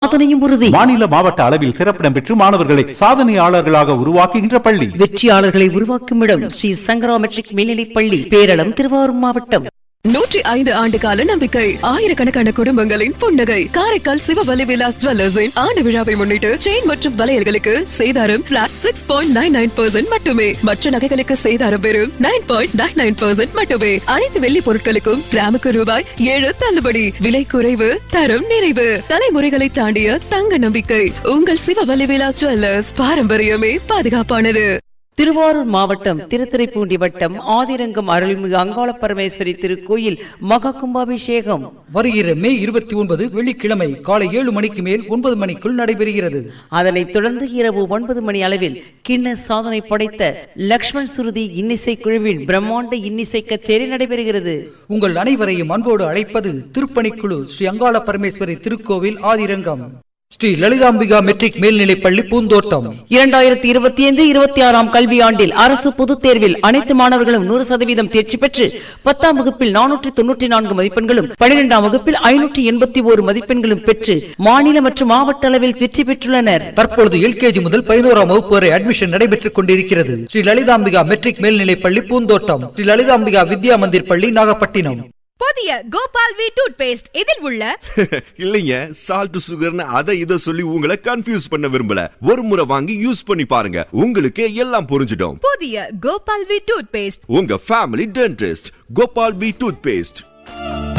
சாதனையும் உறுதி மாநில மாவட்ட அளவில் சிறப்பிடம் பெற்று மாணவர்களை சாதனையாளர்களாக உருவாக்குகின்ற பள்ளி வெற்றியாளர்களை உருவாக்கும் இடம் ஸ்ரீ சங்கரா மெட்ரிக் மேல்நிலைப் பள்ளி பேரளம் திருவாரூர் மாவட்டம் நூற்றி ஐந்து ஆண்டு கால நம்பிக்கை ஆயிரக்கணக்கான குடும்பங்களின் புன்னகை காரைக்கால் சிவவலி விலாஸ் ஜுவல்லர்ஸின் ஆண்டு விழாவை முன்னிட்டு செயின் மற்றும் வளையல்களுக்கு சேதாரம் flat six point nine nine percent மட்டுமே மற்ற நகைகளுக்கு சேதாரம் வெறும் nine point nine nine percent மட்டுமே அனைத்து வெள்ளி பொருட்களுக்கும் கிராமுக்கு ரூபாய் ஏழு தள்ளுபடி விலை குறைவு தரம் நிறைவு தலைமுறைகளை தாண்டிய தங்க நம்பிக்கை உங்கள் சிவவலி விலாஸ் ஜுவல்லர்ஸ் பாரம்பரியமே பாதுகாப்பானது திருவாரூர் மாவட்டம் திருத்துறைப்பூண்டி வட்டம் ஆதிரங்கம் அருள்மிகு அங்காள பரமேஸ்வரி திருக்கோயில் மகா கும்பாபிஷேகம் வருகிற மே இருபத்தி ஒன்பது வெள்ளிக்கிழமை காலை ஏழு மணிக்கு மேல் ஒன்பது மணிக்குள் நடைபெறுகிறது அதனைத் தொடர்ந்து இரவு ஒன்பது மணி அளவில் கிண்ண சாதனை படைத்த லக்ஷ்மண் சுருதி இன்னிசை குழுவின் பிரம்மாண்ட இன்னிசை கச்சேரி நடைபெறுகிறது உங்கள் அனைவரையும் அன்போடு அழைப்பது திருப்பணிக்குழு ஸ்ரீ அங்காள பரமேஸ்வரி திருக்கோவில் ஆதிரங்கம் ஸ்ரீ லலிதாம்பிகா மெட்ரிக் மேல்நிலைப் பள்ளி பூந்தோட்டம் இரண்டாயிரத்தி இருபத்தி ஐந்து இருபத்தி ஆறாம் கல்வியாண்டில் அரசு பொதுத் தேர்வில் அனைத்து மாணவர்களும் நூறு சதவீதம் தேர்ச்சி பெற்று பத்தாம் வகுப்பில் நானூற்றி தொன்னூற்றி நான்கு மதிப்பெண்களும் பனிரெண்டாம் வகுப்பில் ஐநூற்றி எண்பத்தி ஓரு மதிப்பெண்களும் பெற்று மாநில மற்றும் மாவட்ட அளவில் வெற்றி பெற்றுள்ளனர் தற்பொழுது எல்கேஜி முதல் பதினோராம் வகுப்பு வரை அட்மிஷன் நடைபெற்றுக் கொண்டிருக்கிறது ஸ்ரீ லலிதாம்பிகா மெட்ரிக் மேல்நிலைப் பள்ளி பூந்தோட்டம் ஸ்ரீ லலிதாம்பிகா வித்யா மந்திர் பள்ளி நாகப்பட்டினம் புதிய கோபால் வி டூத் பேஸ்ட் இதில் உள்ள இல்லைங்க சால்ட் சுகர்னு அதை இதை சொல்லி உங்களை கன்ஃபியூஸ் பண்ண விரும்பல ஒரு முறை வாங்கி யூஸ் பண்ணி பாருங்க உங்களுக்கு எல்லாம் புரிஞ்சிடும் புதிய கோபால் வி டூத் பேஸ்ட் உங்க family dentist Gopal B tooth paste